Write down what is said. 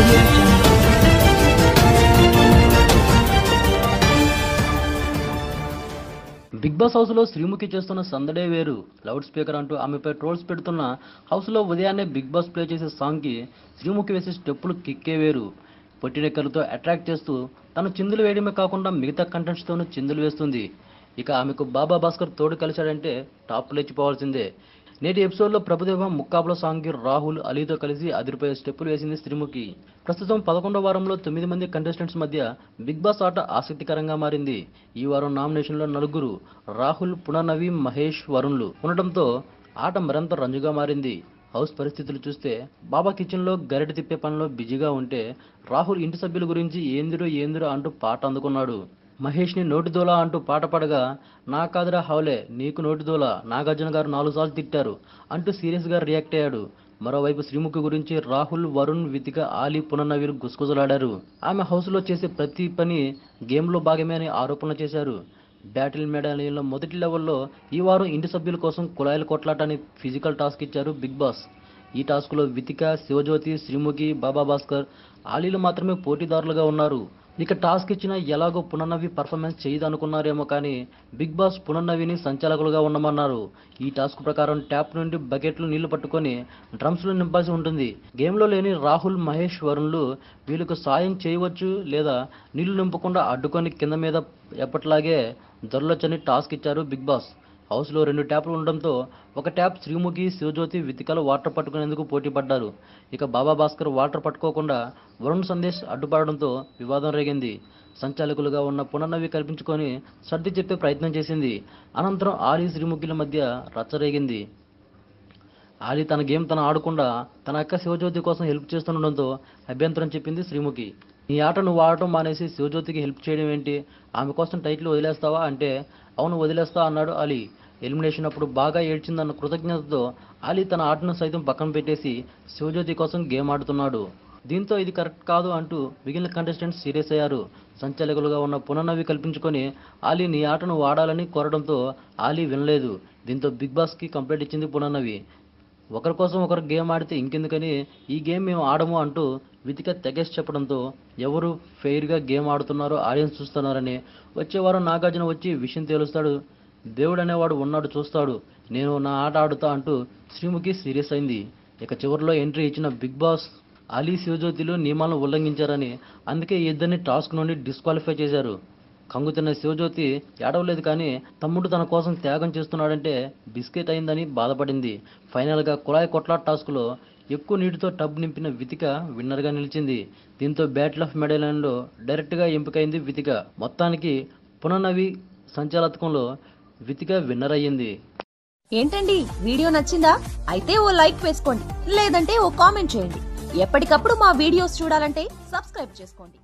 audio jungle. Big boss హౌస్లో శ్రీముఖి చేస్తున్న సందడే వేరు లౌడ్ స్పీకర్ అంటూ ఆమెపై ట్రోల్స్ పెడుతున్న హౌస్లో ఉదయాన్నే బిగ్ బాస్ ప్లే చేసే సాంగ్కి శ్రీముఖి వేసే స్టెప్పులు కిక్కే వేరు పొట్టినెక్కలతో అట్రాక్ట్ చేస్తూ తను చిందులు వేయడమే కాకుండా మిగతా కంటెంట్స్తోనూ చిందులు వేస్తుంది ఇక ఆమెకు బాబా భాస్కర్ తోడు కలిశాడంటే టాప్ లేచిపోవాల్సిందే నేటి ఎపిసోడ్లో ప్రభుదేవ ముక్కాబుల సాంగ్కి రాహుల్ అలీతో కలిసి అదిరిపోయే స్టెప్పులు వేసింది శ్రీముఖి ప్రస్తుతం పదకొండవ వారంలో తొమ్మిది మంది కంటెస్టెంట్స్ మధ్య బిగ్ బాస్ ఆట ఆసక్తికరంగా మారింది ఈ వారం నామినేషన్లో నలుగురు రాహుల్ పునర్నవి మహేష్ వరుణ్లు ఉండటంతో ఆట మరింత రంజుగా మారింది హౌస్ పరిస్థితులు చూస్తే బాబా కిచెన్లో గరిట తిప్పే పనిలో బిజీగా ఉంటే రాహుల్ ఇంటి సభ్యుల గురించి ఏందిరో ఏందిరో అంటూ పాట అందుకున్నాడు మహేష్ని నోటిదోలా అంటూ పాట పాడగా నా కాదురా హౌలే నీకు నోటిదోలా నాగార్జున గారు నాలుగు సార్లు తిట్టారు అంటూ సీరియస్గా రియాక్ట్ అయ్యాడు మరోవైపు శ్రీముఖి గురించి రాహుల్ వరుణ్ వితిక ఆలీ పునర్నవీరు గుసగుసలాడారు ఆమె హౌస్లో చేసే ప్రతి పని గేమ్లో భాగమే అని ఆరోపణలు చేశారు బ్యాటిల్ మెడాలియన్లో మొదటి లెవెల్లో ఈ వారం ఇంటి సభ్యుల కోసం కుళాయిల కొట్లాట అని ఫిజికల్ టాస్క్ ఇచ్చారు బిగ్ బాస్ ఈ టాస్క్లో వితిక శివజ్యోతి శ్రీముఖి బాబా భాస్కర్ ఆలీలు మాత్రమే పోటీదారులుగా ఉన్నారు ఇక టాస్క్ ఇచ్చిన ఎలాగో పునర్నవి పర్ఫార్మెన్స్ చేయదు అనుకున్నారేమో కానీ బిగ్ బాస్ పునర్నవిని సంచాలకులుగా ఉండమన్నారు ఈ టాస్క్ ప్రకారం ట్యాప్ నుండి బకెట్లు నీళ్లు పట్టుకొని డ్రమ్స్లో నింపాల్సి ఉంటుంది గేమ్లో లేని రాహుల్ మహేష్ వరుణ్లు వీళ్ళకు సాయం చేయవచ్చు లేదా నీళ్లు నింపకుండా అడ్డుకొని కింద మీద ఎప్పట్లాగే దొరలొచ్చని టాస్క్ ఇచ్చారు బిగ్ బాస్ హౌస్లో రెండు ట్యాప్లు ఉండడంతో ఒక ట్యాప్ శ్రీముఖి శివజ్యోతి వితికలు వాటర్ పట్టుకునేందుకు పోటీ పడ్డారు ఇక బాబా భాస్కర్ వాటర్ పట్టుకోకుండా వరుణ్ సందేశ్ అడ్డుపడడంతో వివాదం రేగింది సంచాలకులుగా ఉన్న పునర్నవి కల్పించుకొని సర్ది చెప్పే ప్రయత్నం చేసింది అనంతరం ఆలీ శ్రీముఖిల మధ్య రచ్చ రేగింది ఆలీ తన గేమ్ తను ఆడకుండా తన అక్క శివజ్యోతి కోసం హెల్ప్ చేస్తుండడంతో అభ్యంతరం చెప్పింది శ్రీముఖి నీ ఆట నువ్వు ఆడటం మానేసి శివజ్యోతికి హెల్ప్ చేయడం ఏంటి ఆమె కోసం టైటిల్ వదిలేస్తావా అంటే అవును వదిలేస్తా అన్నాడు అలీ ఎలిమినేషన్ అప్పుడు బాగా ఏడ్చిందన్న కృతజ్ఞతతో అలీ తన ఆటను సైతం పక్కన పెట్టేసి శివజ్యోతి కోసం గేమ్ ఆడుతున్నాడు దీంతో ఇది కరెక్ట్ కాదు అంటూ మిగిలిన కంటెస్టెంట్స్ సీరియస్ అయ్యారు సంచాలకులుగా ఉన్న పునర్నవి కల్పించుకొని ఆలీ నీ ఆటను వాడాలని కోరడంతో ఆలీ వినలేదు దీంతో బిగ్ బాస్కి కంప్లైంట్ ఇచ్చింది పునర్నవి ఒకరి కోసం ఒకరు గేమ్ ఆడితే ఇంకెందుకని ఈ గేమ్ మేము ఆడము అంటూ వితిక తెగేసి చెప్పడంతో ఎవరు ఫెయిర్గా గేమ్ ఆడుతున్నారో ఆడియన్స్ చూస్తున్నారని వచ్చే వారం నాగార్జున వచ్చి విషయం తేలుస్తాడు దేవుడు అనేవాడు ఉన్నాడు చూస్తాడు నేను నా ఆట ఆడుతా అంటూ శ్రీముఖి సీరియస్ అయింది ఇక చివరిలో ఎంట్రీ ఇచ్చిన బిగ్ బాస్ అలీ శివజ్యోతిలు నియమాలను ఉల్లంఘించారని అందుకే ఈ ఇద్దరిని టాస్క్ నుండి డిస్క్వాలిఫై చేశారు కంగు తిన్న శివజ్యోతి ఏడవలేదు కానీ తమ్ముడు తన కోసం త్యాగం చేస్తున్నాడంటే బిస్కెట్ అయిందని బాధపడింది ఫైనల్గా కుళాయి కొట్లాట్ టాస్క్లో ఎక్కువ నీటితో టబ్ నింపిన వితిక విన్నర్గా నిలిచింది దీంతో బ్యాటిల్ ఆఫ్ మెడలైన్లో డైరెక్ట్గా ఎంపికైంది వితిక మొత్తానికి పునర్నవి సంచాలకత్వంలో వితిక విన్నర్ అయ్యింది ఏంటండి వీడియో నచ్చిందా అయితే ఓ లైక్ వేసుకోండి లేదంటే ఓ కామెంట్ చేయండి ఎప్పటికప్పుడు మా వీడియోస్ చూడాలంటే సబ్స్క్రైబ్ చేసుకోండి